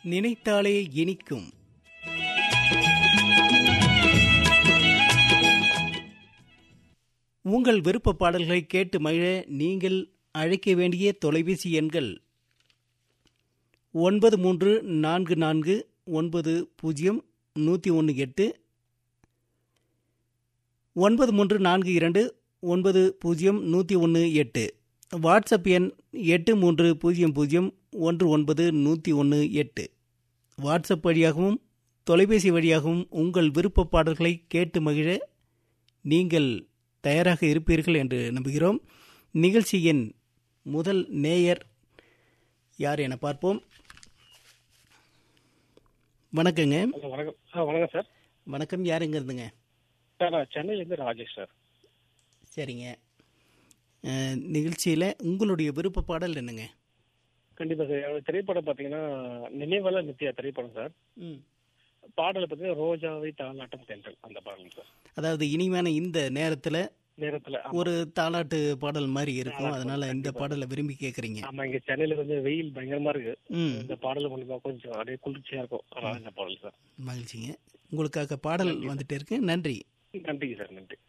நினைத்தாலே இனிக்கும் உங்கள் விருப்ப பாடல்களை கேட்டு மகிழ நீங்கள் அழைக்க வேண்டிய தொலைபேசி எண்கள் ஒன்பது மூன்று நான்கு நான்கு ஒன்பது பூஜ்ஜியம் நூற்றி ஒன்று எட்டு ஒன்பது மூன்று நான்கு இரண்டு ஒன்பது பூஜ்ஜியம் நூற்றி ஒன்று எட்டு வாட்ஸ்அப் எண் எட்டு மூன்று பூஜ்ஜியம் பூஜ்ஜியம் ஒன்று ஒன்பது நூற்றி ஒன்று எட்டு வாட்ஸ்அப் வழியாகவும் தொலைபேசி வழியாகவும் உங்கள் விருப்ப பாடல்களை கேட்டு மகிழ நீங்கள் தயாராக இருப்பீர்கள் என்று நம்புகிறோம் நிகழ்ச்சியின் முதல் நேயர் யார் என பார்ப்போம் வணக்கங்க ஹலோ வணக்கம் ஆ வணக்கம் சார் வணக்கம் யாருங்க இருந்துங்க சார் நான் சென்னையிலேருந்து ராஜேஷ் சார் சரிங்க அஹ், நிகழ்ச்சியில் உங்களுடைய விருப்ப பாடல் என்னங்க கண்டிப்பாக சார் என்னோட திரைப்படம் பார்த்தீங்கன்னா நினைவல நித்யா திரைப்படம் சார் ம் பாடல் பார்த்தீங்கன்னா ரோஜாவை தாலாட்டம் தென்றல் அந்த பாடல் சார் அதாவது இனிமையான இந்த நேரத்தில் நேரத்தில் ஒரு தாலாட்டு பாடல் மாதிரி இருக்கும் தாலாட்டு அதனால இந்த கண்டிப்பா. பாடலை விரும்பி கேட்குறீங்க ஆமா இங்க சென்னையில கொஞ்சம் வெயில் பயங்கரமா இருக்கு ம் இந்த பாடல் மூலியமா கொஞ்சம் அப்படியே குளிர்ச்சியா இருக்கும் அதனால இந்த பாடல் சார் மகிழ்ச்சிங்க உங்களுக்காக பாடல் வந்துட்டே இருக்கு நன்றி நன்றி சார் நன்றி